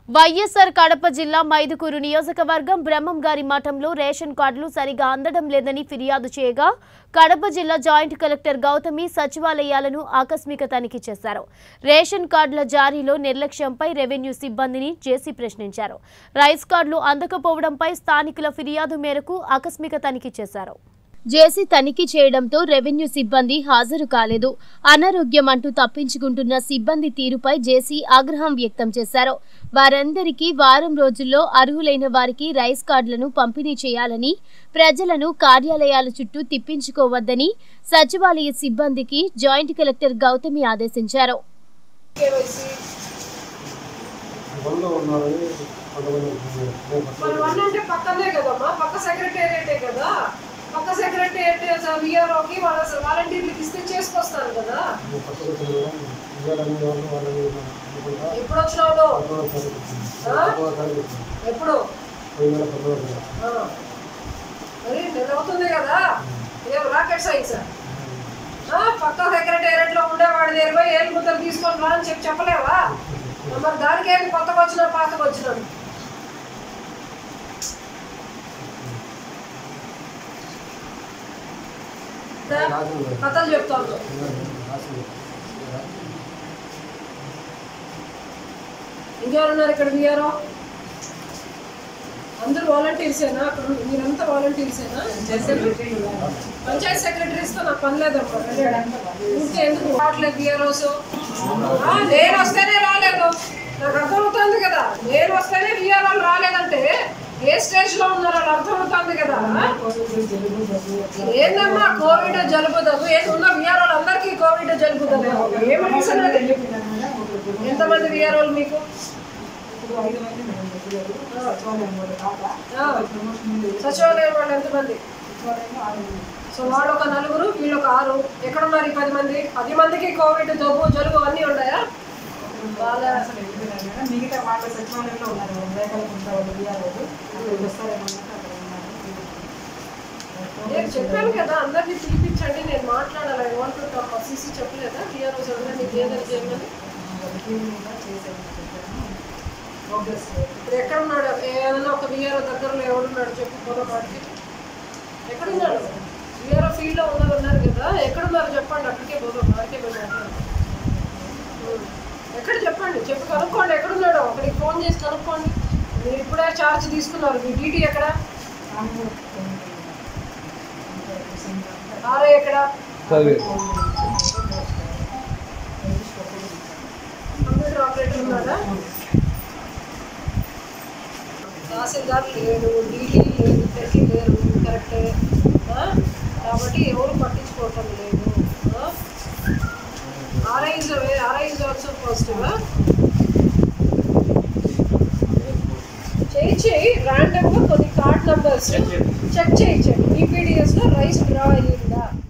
వైఎస్ఆర్ కడప జిల్లా మైదుకూరు నియోజకవర్గం బ్రహ్మం గారి మఠంలో రేషన్ కార్డులు సరిగా అందడం లేదని ఫిర్యాదు చేయగా కడప జిల్లా జాయింట్ కలెక్టర్ గౌతమి సచివాలయాలను ఆకస్మిక తనిఖీ చేశారు రేషన్ కార్డుల జారీలో నిర్లక్ష్యంపై రెవెన్యూ సిబ్బందిని జేసీ ప్రశ్నించారు రైస్ కార్డులు అందకపోవడంపై స్థానికుల ఫిర్యాదు మేరకు ఆకస్మిక తనిఖీ చేశారు జేసీ తనిఖీ చేయడంతో రెవెన్యూ సిబ్బంది హాజరు కాలేదు అనారోగ్యం అంటూ తప్పించుకుంటున్న సిబ్బంది తీరుపై జేసీ ఆగ్రహం వ్యక్తం చేశారు వారందరికీ వారం రోజుల్లో అర్హులైన వారికి రైస్ కార్డులను పంపిణీ చేయాలని ప్రజలను కార్యాలయాల చుట్టూ తిప్పించుకోవద్దని సచివాలయ సిబ్బందికి జాయింట్ కలెక్టర్ గౌతమి ఆదేశించారు కేవైసీ వంద ఉన్నారని కొంతమంది మరి వన్ అంటే పక్కనే కదమ్మా పక్క సెక్రటేరియటే కదా పక్క సెక్రటేరియట్ విఆర్ఓకి వాళ్ళ వాలంటీర్లకి ఇస్తే చేసుకొస్తాను కదా పక్కకు ఇవ్వాలని వాళ్ళు వాళ్ళని అనుకుంటా ఎప్పుడు వచ్చినావు పదమూడవ తారీఖు ఆ? పదమూడవ తారీఖు వచ్చింది. ఎప్పుడు పోయిన నెల పదమూడవ తారీఖు ఆ. మరి నెల అవుతుంది కదా ఏం రాకెట్ సైన్స్ పక్క సెక్రటేరియట్ లో ఉండేవాడి దగ్గర పోయి ఏళ్ళు ముద్దలు తీసుకొని రా అని చెప్పి చెప్పలేవా మరి దానికి ఏంటి కొత్తగా వచ్చినా పాతకు వచ్చినాడు రాసింది కథలు చెప్తాను రాసింది ఇంకెవరున్నారు ఇక్కడ విఆర్ఓ అందరూ వాలంటీర్సేనా అక్కడ ఉన్న- మీరంతా వాలంటీర్సేనా పంచాయత్ సెక్రటరీస్తో నాకు పని లేదమ్మా ఊరికే ఎందుకు రావట్లేదు విఆర్ఓస్ నేను వస్తేనే రాలేదు నాకు అర్థమవుతుంది కదా నేను వస్తేనే విఆర్ఓలు రాలేదంటే ఏ స్టేజ్ లో ఉన్నారో వాళ్ళు అర్థమవుతుంది కదా ఏందమ్మా కోవిడ్ జలుబు దగ్గు ఏది ఉన్న విఆర్ఓలు అందరికీ కోవిడ్ జలుబు దగ్గు ఏం రీజన్ అది ఎంతమంది విఆర్ఓలు మీకు ఆ. సచివాలయం వాళ్ళు ఎంతమంది సో వాళ్ళు ఒక నలుగురు వీళ్ళు ఒక ఆరు ఎక్కడున్నారు ఈ పది మంది పది మందికి కోవిడ్ జబ్బు జలుబు అన్నీ ఉన్నాయా వాళ్ళ మిగతా వాళ్ళ సచివాలయంలో ఉన్నారు రేఖలకుంట వాళ్ళు వీఆర్ఓలు అక్కడికి వస్తారేమన్నట్టు అక్కడ ఉన్నారు నేను చెప్పాను కదా అందరినీ పిలిపించండి నేను మాట్లాడాలి I want to talk CC చెప్పలేదా టీఆర్ఓస్ అందరినీ నీకు ఏదని చేయమని రివ్యూగా చేసేది చెప్పాను ప్రోగ్రెస్ ఇప్పుడు ఎక్కడున్నాడు ఏదైనా ఒక విఆర్ఓ దగ్గరలో ఎవడున్నాడు చెప్పు పోదాం వాడికి ఎక్కడున్నాడు విఆర్ఓ ఫీల్డ్లో ఉన్నారు ఉన్నారు కదా ఎక్కడున్నారు చెప్పండి అక్కడికే పోదాం వాడికే పోయి మాట్లాడదాం ఉం. ఎక్కడ చెప్పండి చెప్పి కనుక్కోండి ఎక్కడున్నాడో అక్కడికి ఫోన్ చేసి కనుక్కోండి మీరు ఇప్పుడే ఛార్జ్ తీసుకున్నారు మీ డీటీ ఎక్కడ ఆర్ఐ ఎక్కడ కంప్యూటర్ ఆపరేటర్ ఉన్నాడా తహసీల్దార్ లేడు డీటీ లేదు పెట్టి లేరు కరెక్టే ఆ? కాబట్టి ఎవరు పట్టించుకోవటం లేదు ఆర్ఐజ్ ఆర్ఐజ్ ఆల్సో పాజిటివ్ చేయి చేయి ర్యాండమ్గా కొన్ని కార్డ్ నెంబర్స్ చెక్ చేయించండి ఈపీడిఎస్లో రైస్ డ్రా అయ్యిందా